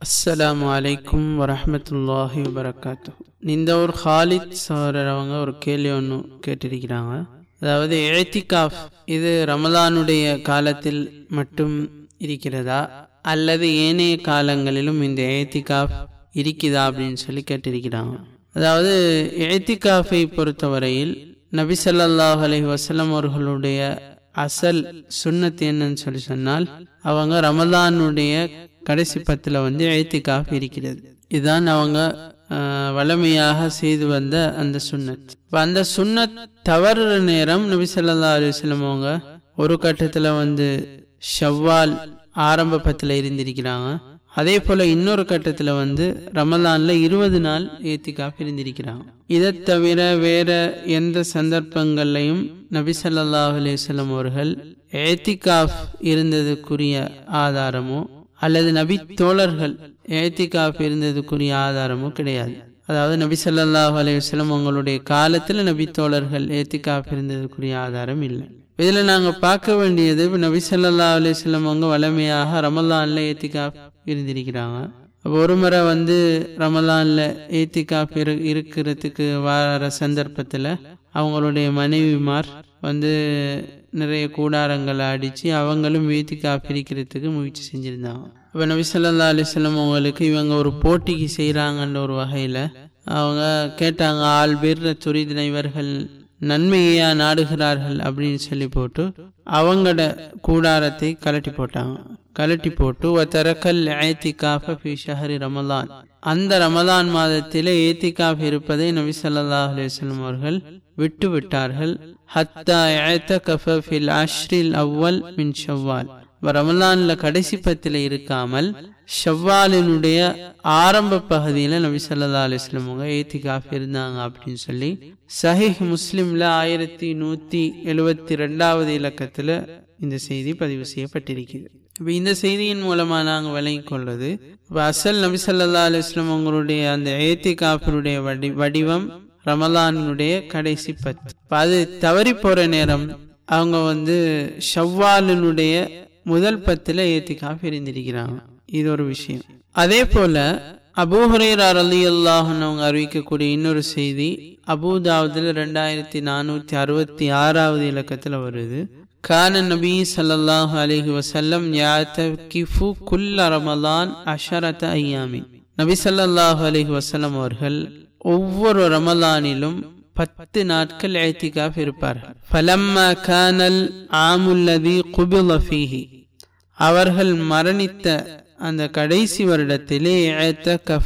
அஸ்ஸலாமு அலைக்கும் வரஹ்மத்துல்லாஹி வபரகாத்து இந்த ஒரு ஹாலித் சஹரர் அவங்க ஒரு கேள்வி ஒன்று கேட்டிருக்கிறாங்க அதாவது ஏத்திகாஃப் இது ரமலானுடைய காலத்தில் மட்டும் இருக்கிறதா அல்லது ஏனைய காலங்களிலும் இந்த ஏத்திகாஃப் இருக்குதா அப்படின்னு சொல்லி கேட்டிருக்கிறாங்க அதாவது ஏத்திகாஃபை பொறுத்தவரையில் நபி ஸல்லல்லாஹு அலைஹி வஸல்லம் அவர்களுடைய அசல் சுன்னத் என்னன்னு சொல்லி சொன்னால் அவங்க ரமலானுடைய கடைசி பத்தில் வந்து எழுத்திக்காக இருக்கிறது இதுதான் அவங்க ஆஹ், வளமையாக செய்து வந்த அந்த சுன்னத் இப்போ அந்த சுன்னத் தவறுற நேரம் நபி ஸல்லல்லாஹு அலைஹி வஸல்லம் அவங்க ஒரு கட்டத்தில் வந்து ஷவ்வால் ஆரம்ப பத்தில் இருந்திருக்கிறாங்க அதே போல இன்னொரு கட்டத்தில் வந்து ரமலான்ல இருபது நாள் ஏத்திக்காக இருந்திருக்கிறாங்க இதை தவிர வேற எந்த சந்தர்ப்பங்கள்லையும் நபி ஸல்லல்லாஹு அலைஹி வஸல்லம் அவர்கள் ஏத்திகாஃப் இருந்ததுக்குரிய ஆதாரமோ அல்லது நபி தோழர்கள் ஏத்திகாஃப் இருந்ததுக்குரிய ஆதாரமோ கிடையாது அதாவது நபி ஸல்லல்லாஹு அலைஹி வஸல்லம் அவங்களுடைய காலத்தில் நபி தோழர்கள் ஏத்திகாஃப் இருந்ததுக்குரிய ஆதாரம் இல்லை இதில் நாங்கள் பார்க்க வேண்டியது இப்போ நபி ஸல்லல்லாஹு அலைஹி வஸல்லம் அவங்க வளமையாக ரமலான்ல ஏத்திகாஃப் இருந்திருக்கிறாங்க அப்போ ஒரு முறை வந்து ரமலான்ல ஏத்திகாஃப் இரு இருக்கிறதுக்கு வர சந்தர்ப்பத்தில் அவங்களுடைய மனைவிமார் வந்து நிறைய கூடாரங்களை அடித்து அவங்களும் ஏத்திகாஃப் இருக்கிறதுக்கு முயற்சி செஞ்சுருந்தாங்க அப்போ நபி ஸல்லல்லாஹு அலைஹி வஸல்லம் அவங்களுக்கு இவங்க ஒரு போட்டிக்கு செய்கிறாங்கன்ற ஒரு வகையில் அவங்க கேட்டாங்க ஆள் பேர் துரிதின இவர்கள் நன்மையா நாடுகிறார்கள் அப்படின்னு சொல்லி போட்டு அவங்களோட கூடாரத்தை கலட்டி போட்டாங்க கலட்டி போட்டு ஒத்தரக்கல் ஏத்திகாஃப ஃபி ஷஹரி ரமலான் அந்த ரமலான் மாதத்திலே ஏத்திகாஃப் இருப்பதை நபி ஸல்லல்லாஹு அலைஹி வஸல்லம் அவர்கள் விட்டு விட்டார்கள் ஹத்தா ஏத்தகஃப ஃபில் அஷ்ரில் அவ்வல் மின் ஷவ்வால் இப்ப ரமலான்ல கடைசி பத்தில் இருக்காமல் ஷவ்வாலினுடைய ஆரம்ப பகுதியில் நபி ஸல்லல்லாஹு அலைஹி வஸல்லம் அவங்க ஏத்திகாஃப் இருந்தாங்க அப்படின்னு சொல்லி சஹீஹ் முஸ்லிம்ல ஆயிரத்தி நூத்தி எழுவத்தி ரெண்டாவது இலக்கத்துல இந்த செய்தி பதிவு செய்யப்பட்டிருக்கிறது இப்போ இந்த செய்தியின் மூலமா நாங்கள் விளங்கிக் கொள்வது இப்போ அசல் நபி ஸல்லல்லாஹு அலைஹி வஸல்லம் அவங்களுடைய அந்த ஏத்திகாஃபினுடைய வடி வடிவம் ரமலானுடைய கடைசி பத்து இப்போ அது தவறி போற நேரம் அவங்க வந்து ஷவ்வாலினுடைய முதல் பத்துல ஏத்திகாஃப் இருந்திருக்கிறாங்க இது ஒரு விஷயம் அதே போல அபூஹுரேரா அலி அவங்க அறிவிக்கக்கூடிய இன்னொரு செய்தி அபூதாவுதில் ரெண்டாயிரத்தி நானூற்றி அறுபத்தி ஆறாவது இலக்கத்தில் வருது கான நபி ஸல்லல்லாஹு அலைஹி வஸல்லம் யாத்தகிஃபு குல்ல ரமலான் அஷரத ஐயாமின் நபி ஸல்லல்லாஹு அலைஹி வஸல்லம் அவர்கள் ஒவ்வொரு ரமலானிலும் பத்து நாட்கள் ஏத்திகாஃப் இருப்பார்கள் ஃபலம்மா கானல் ஆமுல்லதி குபில ஃபீஹி அவர்கள் மரணித்த அந்த கடைசி வருடத்திலே ஏத்தகஃப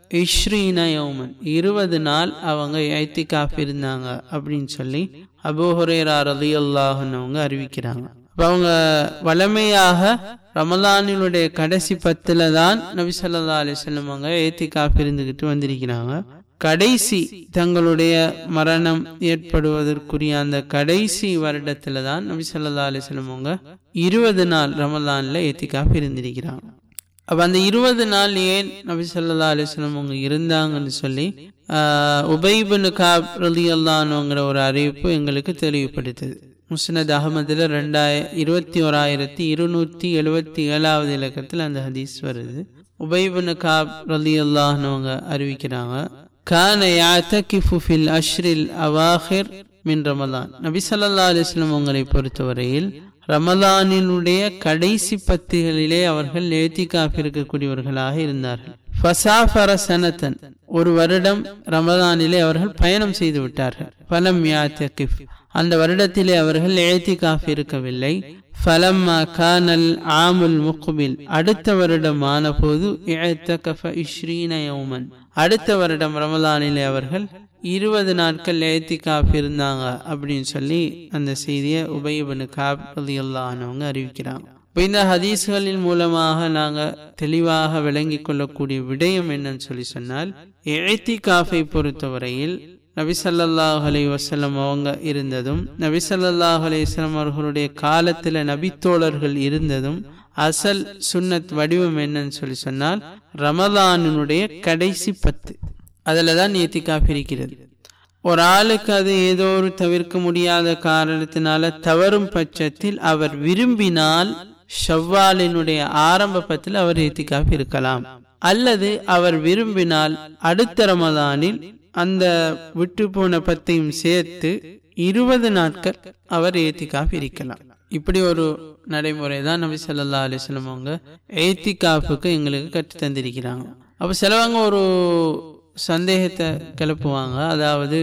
இஷ்ரீன யௌமன் இருபது நாள் அவங்க ஏத்திகாஃப் இருந்தாங்க அப்படின்னு சொல்லி அபூஹுரேரா ரலியல்லாஹுன்னு அவங்க அறிவிக்கிறாங்க அப்ப அவங்க வளமையாக ரமலானினுடைய கடைசி பத்துல தான் நபி ஸல்லல்லாஹு அலைஹி வஸல்லம் அவங்க ஏத்திகாஃப் இருந்துகிட்டு வந்திருக்கிறாங்க கடைசி தங்களுடைய மரணம் ஏற்படுவதற்குரிய அந்த கடைசி வருடத்துல தான் நபி ஸல்லல்லாஹு அலைஹி வஸல்லம் அவங்க இருபது நாள் ரமலான்ல ஏத்திகாஃப் இருந்திருக்கிறாங்க அப்ப அந்த இருபது நாள் ஏன் நபி ஸல்லல்லாஹு அலைஹி வஸல்லம் அவங்க இருந்தாங்கன்னு சொல்லி உபைபனு காப் ரலியல்லானுங்கிற ஒரு அறிவிப்பு எங்களுக்கு தெளிவுபடுத்தது முஸ்னத் அகமதுல ரெண்டாய இருபத்தி ஓராயிரத்தி இருநூத்தி எழுவத்தி ஏழாவது இலக்கத்தில் அந்த ஹதீஸ் வருது உபைபனு காப் ரலியல்லாஹ்னவங்க அறிவிக்கிறாங்க கான யாத்தகிஃபு ஃபில் அஷ்ரில் அவாஹிர் மின் ரமலான் நபி ஸல்லல்லாஹு அலைஹி வஸல்லம் அவங்களை பொறுத்தவரையில் ரமலானினுடைய கடைசி பத்துகளிலே அவர்கள் ஏத்திகாஃப் இருக்கக்கூடியவர்களாக இருந்தார்கள் ஃபசாஃபர சனத்தன் ஒரு வருடம் ரமலானிலே அவர்கள் பயணம் செய்து விட்டார்கள் ஃபலம் யாத்தகிஃப் அந்த வருடத்திலே அவர்கள் ஏத்திகாஃப் இருக்கவில்லை ஃபலம்மா கானல் ஆமுல் முக்பில் அடுத்த வருடம் ஆனபோது இஅத்தகஃப இஷ்ரீன யௌமன் அடுத்த வருடம் ரமலானிலே அவர்கள் இருபது நாட்கள் ஏத்திகாஃப் இருந்தாங்க அப்படின்னு சொல்லி அந்த செய்தியை உபயபனு காப் ரலியல்லாஹுவங்க அறிவிக்கிறாங்க இப்போ இந்த ஹதீஸ்களின் மூலமாக நாங்கள் தெளிவாக விளங்கிக் கொள்ளக்கூடிய விடயம் என்னன்னு சொல்லி சொன்னால் ஏத்திகாஃபை பொறுத்தவரையில் நபி ஸல்லல்லாஹு அலைஹி வஸல்லம் அவங்க இருந்ததும் நபி ஸல்லல்லாஹு அலைஹி வஸல்லம் அவர்களுடைய காலத்தில் நபித்தோழர்கள் இருந்ததும் அசல் சுன்னத் வடிவம் என்னன்னு சொல்லி சொன்னால் ரமலானினுடைய கடைசி பத்து அதில் தான் ஏத்திகாஃப் இருக்கிறது ஒரு ஆளுக்கு அது ஏதோ ஒரு தவிர்க்க முடியாத காரணத்தினால தவறும் பட்சத்தில் அவர் விரும்பினால் ஷவ்வாலினுடைய ஆரம்ப பத்தில் அவர் ஏத்திகாஃப் இருக்கலாம் அல்லது அவர் விரும்பினால் அடுத்த ரமதானில் அந்த விட்டு போன பத்தையும் சேர்த்து இருபது நாட்கள் அவர் ஏத்திகாஃப் இருக்கலாம் இப்படி ஒரு நடைமுறை தான் நபி ஸல்லல்லாஹு அலைஹி வஸல்லம் அவங்க ஏத்திகாஃபுக்கு எங்களுக்கு கற்று தந்திருக்கிறாங்க அப்போ சிலவங்க ஒரு சந்தேகத்தை கிளப்புவாங்க அதாவது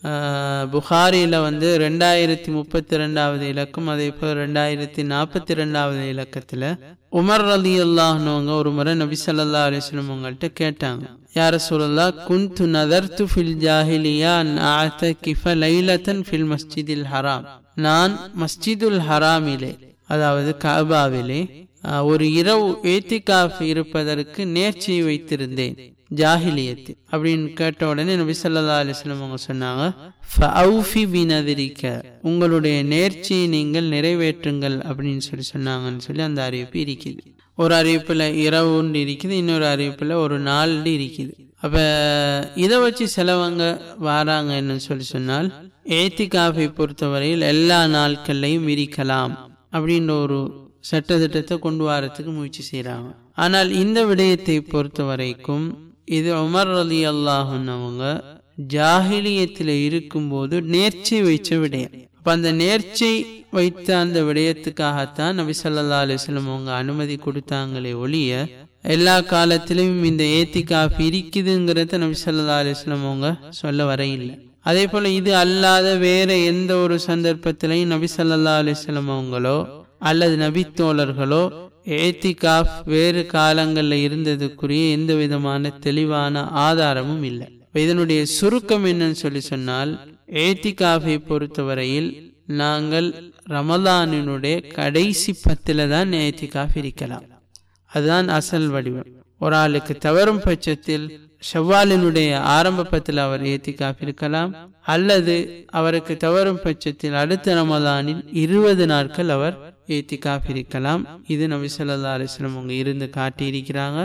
புகாரியில் வந்து ரெண்டாயிரத்தி முப்பத்தி ரெண்டாவது இலக்கம் அதே போல் ரெண்டாயிரத்தி நாற்பத்தி ரெண்டாவது இலக்கத்தில் உமர் ரலி அல்லாஹ்னவங்க ஒரு முறை நபி ஸல்லல்லாஹு அலைஹி வஸல்லம் அவங்கள்ட்ட கேட்டாங்க யார சொல்லலா குந்து நதர்த்து ஃபில் ஜாஹிலியா கிஃப லைலத்தன் ஃபில் மஸ்ஜிதில் ஹராம் நான் மஸ்ஜிதுல் ஹராமிலே அதாவது காபாவிலே ஒரு இரவு ஏத்திகாஃப் இருப்பதற்கு நேர்ச்சி வைத்திருந்தேன் ஜாஹிலியத்து அப்படின்னு கேட்ட உடனே நபி ஸல்லல்லாஹு அலைஹி வஸல்லம் அவங்க சொன்னாங்க ஃபௌஃபி பினதிரிக்க உங்களுடைய நேர்ச்சியை நீங்கள் நிறைவேற்றுங்கள் அப்படின்னு சொல்லி சொன்னாங்கன்னு சொல்லி அந்த அறிவிப்பு இருக்குது ஒரு அறிவிப்புல இரவு ஒன்று இருக்குது இன்னொரு அறிவிப்புல ஒரு நாள் இருக்குது அப்ப இதை வச்சு சிலவங்க வாராங்கன்னு சொல்லி சொன்னால் ஏத்திகாஃபை பொறுத்தவரையில் எல்லா நாட்கள்லையும் விரிக்கலாம் அப்படின்ற ஒரு சட்டத்திட்டத்தை கொண்டு வரத்துக்கு முயற்சி செய்கிறாங்க ஆனால் இந்த விடயத்தை பொறுத்த வரைக்கும் இது உமர் அலி அல்லாஹுன்னவங்க ஜாகிலியத்தில் இருக்கும்போது நேர்ச்சை வைச்ச விடயம் அப்ப அந்த நேர்ச்சை வைத்த அந்த விடயத்துக்காகத்தான் நபி சொல்லா அலிஸ்லம் அவங்க அனுமதி கொடுத்தாங்களே ஒழிய எல்லா காலத்திலும் இந்த ஏத்திகாஃப் இருக்குதுங்கிறத நபி சொல்லா அலிஸ்லம் அவங்க சொல்ல வரையில்லை அதே போல இது அல்லாத வேற எந்த ஒரு சந்தர்ப்பத்திலையும் நபி சல்லா அலிஸ்லம் அவங்களோ அல்லது நபித்தோழர்களோ ஏத்திகாஃப் வேறு காலங்களில் இருந்ததுக்குரிய எந்த விதமான தெளிவான ஆதாரமும் இல்லை இதனுடைய சுருக்கம் என்னன்னு சொல்லி சொன்னால் ஏத்திகாஃபை பொறுத்தவரையில் நாங்கள் ரமலானினுடைய கடைசி பத்தில் தான் ஏத்திகாஃப் இருக்கலாம் அதுதான் அசல் வடிவம் ஒரு ஆளுக்கு தவறும் பட்சத்தில் ஷவ்வாலினுடைய ஆரம்ப பத்தில் அவர் ஏத்திகாஃப் இருக்கலாம் அல்லது அவருக்கு தவறும் பட்சத்தில் அடுத்த ரமதானில் இருபது நாட்கள் அவர் ஏத்திகாஃப் இருக்கலாம் இது நபி சொல்லா அலிஸ்லம் அவங்க இருந்து காட்டி இருக்கிறாங்க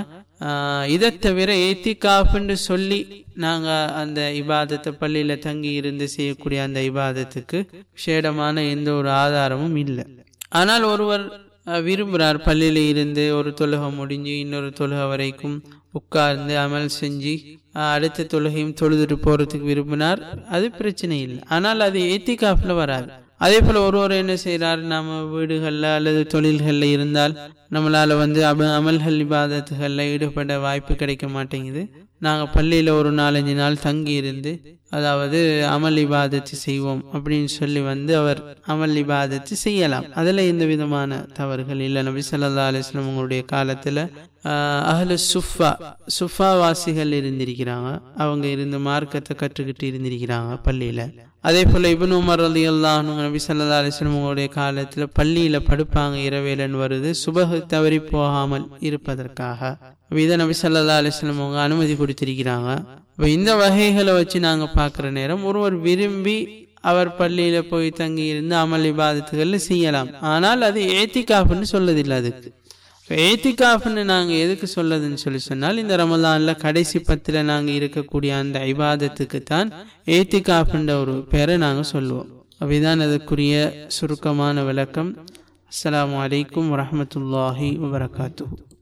இதை தவிர ஏத்திகாஃப்னு சொல்லி நாங்க அந்த இபாதத்தை பள்ளியில தங்கி இருந்து செய்யக்கூடிய அந்த இபாதத்துக்கு விஷேடமான எந்த ஒரு ஆதாரமும் இல்லை ஆனால் ஒருவர் விரும்புகிறார் பள்ளியில இருந்து ஒரு தொழுகை முடிஞ்சு இன்னொரு தொழுகை வரைக்கும் உட்கார்ந்து அமல் செஞ்சு அடுத்த தொழுகையும் தொழுதுட்டு போறதுக்கு விரும்பினார் அது பிரச்சனை இல்லை ஆனால் அது ஏத்திகாஃப்ல வராது அதே போல ஒருவர் என்ன செய்யறாரு நம்ம வீடுகள்ல அல்லது தொழில்கள்ல இருந்தால் நம்மளால வந்து அம அமல்கள் இபாதத்துகள்ல ஈடுபட வாய்ப்பு கிடைக்க மாட்டேங்குது நாங்க பள்ளியில ஒரு நாலஞ்சு நாள் தங்கி இருந்து அதாவது அமல் இபாதத்து செய்வோம் அப்படின்னு சொல்லி வந்து அவர் அமல் இபாதத்து செய்யலாம் அதுல எந்த விதமான தவறுகள் இல்லை நபி சொல்லா அலிஸ்லாம் உங்களுடைய காலத்துல அஹ்ல சுஃபா சுஃபா வாசிகள் இருந்திருக்கிறாங்க அவங்க இருந்து மார்க்கத்தை கற்றுக்கிட்டு இருந்திருக்கிறாங்க பள்ளியில அதே போல இபன் உமர் அலி அல்லாஹ் நபி சல்லா அலிஸ்லம் உங்களுடைய காலத்துல பள்ளியில படுப்பாங்க இரவேலன்னு வருது சுபகு தவறி போகாமல் இருப்பதற்காக இதை நபி சல்லா அலிஸ்லம் அவங்க அனுமதி கொடுத்திருக்கிறாங்க இப்போ இந்த வகைகளை வச்சு நாங்க பார்க்குற நேரம் ஒருவர் விரும்பி அவர் பள்ளியில போய் தங்கி இருந்து அமல் இபாதத்துகள்ல செய்யலாம் ஆனால் அது ஏத்திகாஃப்னு சொல்லதில்லை அதுக்கு ஏத்திகாஃப்னு நாங்கள் எதுக்கு சொல்லதுன்னு சொல்லி சொன்னால் இந்த ரமலானில் கடைசி பத்தில் நாங்கள் இருக்கக்கூடிய அந்த ஐபாதத்துக்கு தான் ஏத்திகாஃப்ன்ற ஒரு பேரை நாங்கள் சொல்லுவோம் அப்படிதான் அதுக்குரிய சுருக்கமான விளக்கம் அஸ்லாம் வலைக்கம் வரமத்துல்லாஹி வபரகாத்து